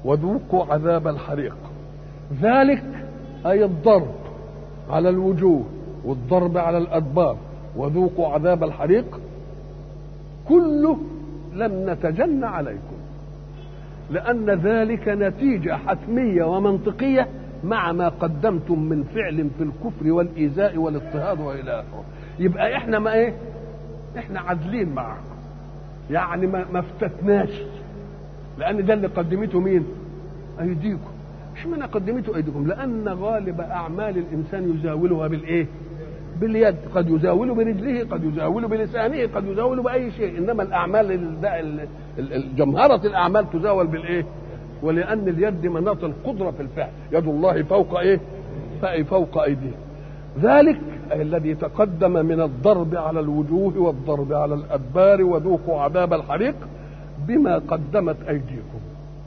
وذوقوا عذاب الحريق ذلك أي الضرب على الوجوه والضرب على الأدبار وذوقوا عذاب الحريق كله لم نتجن عليكم لأن ذلك نتيجة حتمية ومنطقية مع ما قدمتم من فعل في الكفر والإيذاء والاضطهاد وإلى آخره يبقى إحنا ما إيه إحنا عادلين معكم يعني ما, ما افتتناش لأن ده اللي قدمته مين أيديكم اشمعنى قدمته أيديكم لأن غالب أعمال الإنسان يزاولها بالإيه باليد قد يزاول برجله قد يزاول بلسانه قد يزاول باي شيء انما الاعمال جمهره الاعمال تزاول بالايه ولان اليد مناط القدره في الفعل يد الله فوق ايه فوق ايديه ذلك الذي تقدم من الضرب على الوجوه والضرب على الادبار وذوقوا عذاب الحريق بما قدمت ايديكم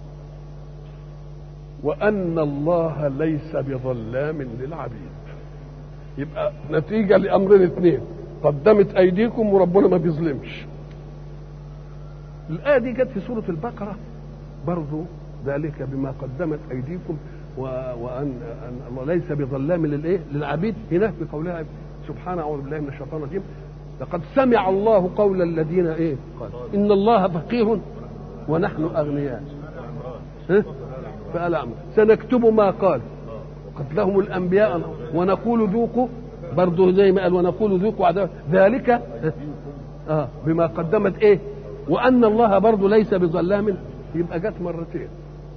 وان الله ليس بظلام للعبيد يبقى نتيجه لامرين اثنين قدمت ايديكم وربنا ما بيظلمش الايه دي جت في سوره البقره برضو ذلك بما قدمت ايديكم و... وان أن الله ليس بظلام للايه للعبيد هناك بقولها سبحانه اعوذ بالله من الشيطان الرجيم لقد سمع الله قول الذين ايه قال ان الله فقيه ونحن اغنياء ها؟ فقال أعمل. سنكتب ما قال قتلهم الانبياء ونقول ذوقوا برضه زي ما قال ونقول ذوقوا عذاب ذلك اه بما قدمت ايه وان الله برضه ليس بظلام يبقى جت مرتين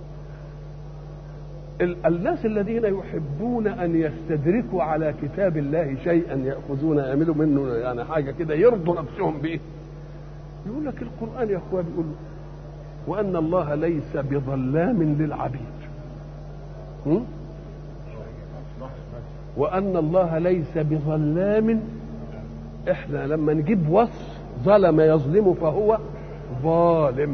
الناس الذين يحبون ان يستدركوا على كتاب الله شيئا ياخذون يعملوا منه يعني حاجه كده يرضوا نفسهم به يقول لك القران يا اخويا بيقول وان الله ليس بظلام للعبيد م? وان الله ليس بظلام احنا لما نجيب وصف ظلم يظلم فهو ظالم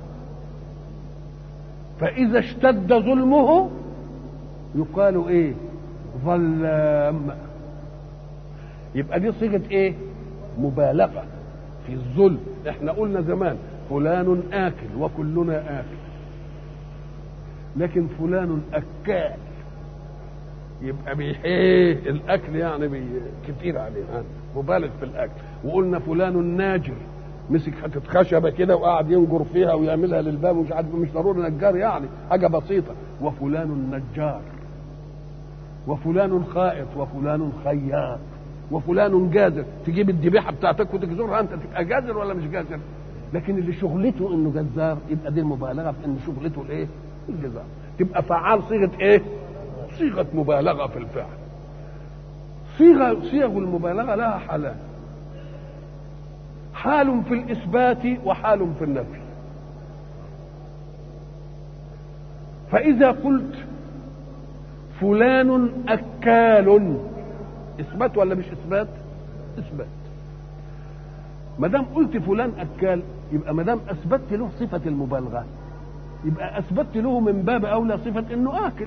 فاذا اشتد ظلمه يقال ايه ظلام يبقى دي صيغه ايه مبالغه في الظلم احنا قلنا زمان فلان اكل وكلنا اكل لكن فلان اكال يبقى بيحيه الاكل يعني بي كتير عليه يعني مبالغ في الاكل وقلنا فلان ناجر مسك حته خشبه كده وقعد ينجر فيها ويعملها للباب ومش عارف مش ضروري نجار يعني حاجه بسيطه وفلان نجار وفلان خائط وفلان خياط وفلان جازر تجيب الذبيحه بتاعتك وتجزرها انت تبقى جازر ولا مش جازر لكن اللي شغلته انه جزار يبقى دي المبالغه في ان شغلته الايه الجزار تبقى فعال صيغه ايه صيغه مبالغه في الفعل صيغه صيغ المبالغه لها حالان حال في الاثبات وحال في النفي فاذا قلت فلان اكال اثبات ولا مش اثبات اثبات ما دام قلت فلان اكال يبقى ما دام اثبتت له صفه المبالغه يبقى اثبتت له من باب اولى صفه انه اكل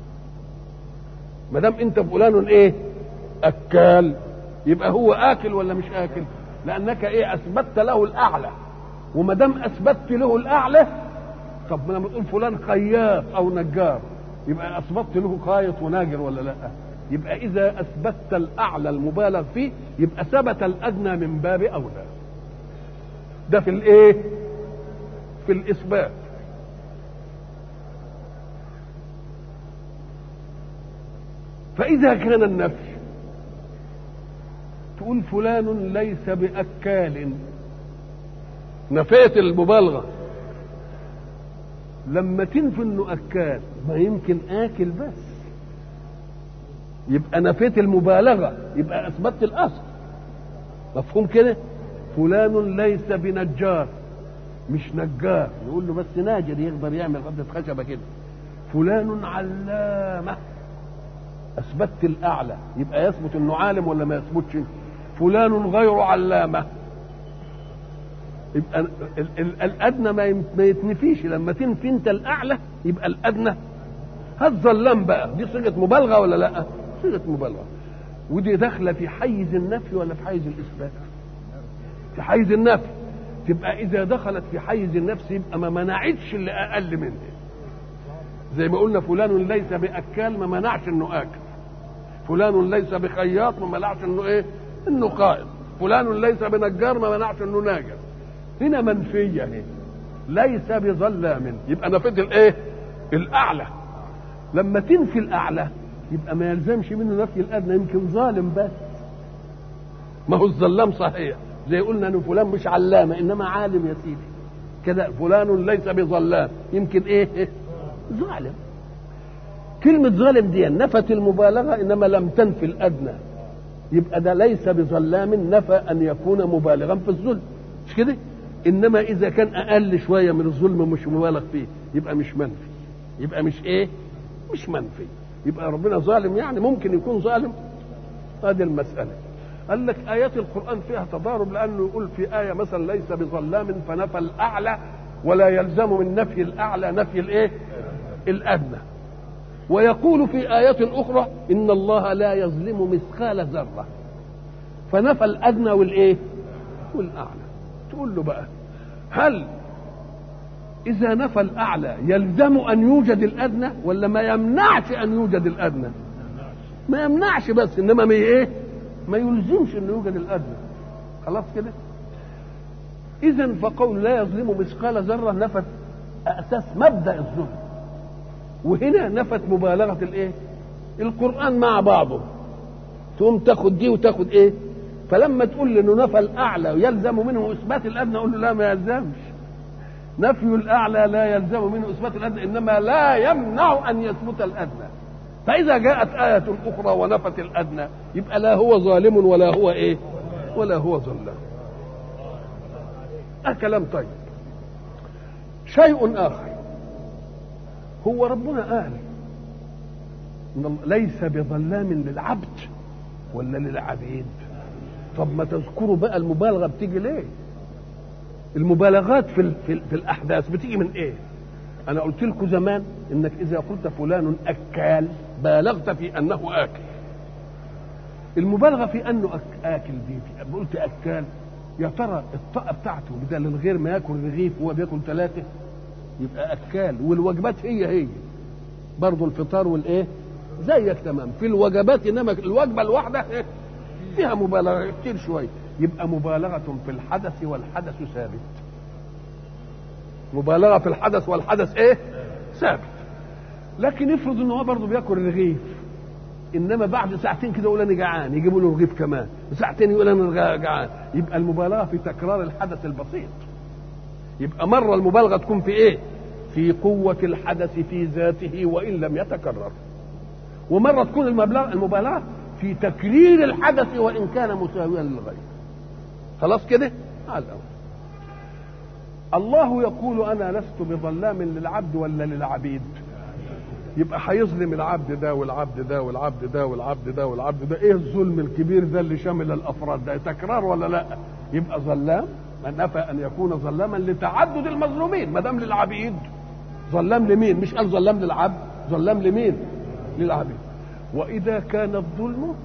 ما دام انت فلان ايه اكال يبقى هو اكل ولا مش اكل لانك ايه اثبتت له الاعلى وما دام اثبتت له الاعلى طب لما تقول فلان خياط او نجار يبقى اثبتت له خايط وناجر ولا لا يبقى اذا اثبتت الاعلى المبالغ فيه يبقى ثبت الادنى من باب اولى ده في الايه في الاثبات فاذا كان النفي تقول فلان ليس باكال نفيت المبالغه لما تنفي انه اكال ما يمكن اكل بس يبقى نفيت المبالغه يبقى اثبتت الاصل مفهوم كده فلان ليس بنجار مش نجار يقول له بس ناجر يقدر يعمل قبضه خشبه كده فلان علامه اثبتت الاعلى يبقى يثبت انه عالم ولا ما يثبتش فلان غير علامه يبقى ال- ال- الادنى ما يم- ما يتنفيش لما تنفي انت الاعلى يبقى الادنى هالظلام بقى دي صيغه مبالغه ولا لا؟ صيغه مبالغه ودي داخله في حيز النفي ولا في حيز الاثبات؟ في حيز النفي تبقى اذا دخلت في حيز النفس يبقى ما منعتش اللي اقل منه زي ما قلنا فلان ليس باكال ما منعش انه اكل فلان ليس بخياط ما منعش انه ايه انه قائد فلان ليس بنجار ما منعش انه ناجر هنا منفيه اهي ليس بظلام يبقى نفيت الايه الاعلى لما تنفي الاعلى يبقى ما يلزمش منه نفي الادنى يمكن ظالم بس ما هو الظلام صحيح زي قلنا ان فلان مش علامه انما عالم يا سيدي كده فلان ليس بظلام يمكن ايه ظالم كلمة ظالم دي نفت المبالغة إنما لم تنفي الأدنى يبقى ده ليس بظلام نفى أن يكون مبالغا في الظلم مش كده إنما إذا كان أقل شوية من الظلم مش مبالغ فيه يبقى مش منفي يبقى مش إيه مش منفي يبقى ربنا ظالم يعني ممكن يكون ظالم هذه المسألة قال لك آيات القرآن فيها تضارب لأنه يقول في آية مثلا ليس بظلام فنفى الأعلى ولا يلزم من نفي الأعلى نفي الإيه الأدنى ويقول في آيات أخرى إن الله لا يظلم مثقال ذرة فنفى الأدنى والإيه والأعلى تقول له بقى هل إذا نفى الأعلى يلزم أن يوجد الأدنى ولا ما يمنعش أن يوجد الأدنى ما يمنعش بس إنما ما إيه ما يلزمش أن يوجد الأدنى خلاص كده إذا فقول لا يظلم مثقال ذرة نفت أساس مبدأ الظلم وهنا نفت مبالغة الإيه القرآن مع بعضه تقوم تاخد دي وتاخد إيه فلما تقول لي انه نفى الاعلى ويلزم منه اثبات الادنى اقول له لا ما يلزمش نفي الاعلى لا يلزم منه اثبات الادنى انما لا يمنع ان يثبت الادنى فاذا جاءت ايه اخرى ونفت الادنى يبقى لا هو ظالم ولا هو ايه ولا هو ظلام ده كلام طيب شيء اخر هو ربنا قال إن ليس بظلام للعبد ولا للعبيد طب ما تذكروا بقى المبالغه بتيجي ليه المبالغات في, في, في الاحداث بتيجي من ايه انا قلت لكم زمان انك اذا قلت فلان اكال بالغت في انه اكل المبالغه في انه أك اكل دي قلت اكال يا ترى الطاقه بتاعته بدل الغير ما ياكل رغيف وهو بياكل ثلاثه يبقى اكال والوجبات هي هي برضه الفطار والايه زيك تمام في الوجبات انما الوجبه الواحده إيه؟ فيها مبالغه كتير شويه يبقى مبالغه في الحدث والحدث ثابت مبالغه في الحدث والحدث ايه ثابت لكن افرض ان هو برضه بياكل رغيف انما بعد ساعتين كده يقول انا جعان يجيبوا له رغيف كمان ساعتين يقول انا جعان يبقى المبالغه في تكرار الحدث البسيط يبقى مره المبالغه تكون في ايه في قوه الحدث في ذاته وان لم يتكرر ومره تكون المبالغه المبالغه في تكرير الحدث وان كان مساويا للغير خلاص كده على الأول. الله يقول انا لست بظلام للعبد ولا للعبيد يبقى هيظلم العبد ده والعبد ده والعبد ده والعبد ده والعبد ده ايه الظلم الكبير ده اللي شامل الافراد ده تكرار ولا لا يبقى ظلام من نفى ان يكون ظلاما لتعدد المظلومين ما دام للعبيد ظلام لمين مش قال ظلام للعبد ظلام لمين للعبيد واذا كان الظلم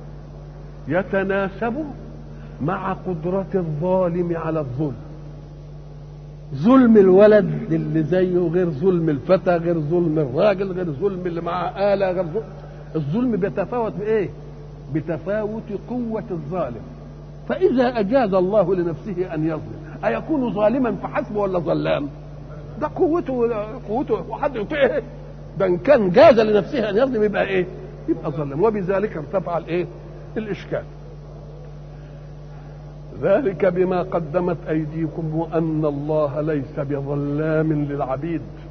يتناسب مع قدرة الظالم على الظلم ظلم الولد اللي زيه غير ظلم الفتى غير ظلم الراجل غير ظلم اللي معاه آلة غير ظلم الظلم بيتفاوت بإيه؟ بتفاوت قوة الظالم فإذا أجاز الله لنفسه أن يظلم أيكون ظالما فحسبه ولا ظلام؟ ده قوته قوته وحد يطيعه ده إن كان جاز لنفسه أن يظلم يبقى إيه؟ يبقى ظلم وبذلك ارتفع الإيه؟ الإشكال ذلك بما قدمت أيديكم وأن الله ليس بظلام للعبيد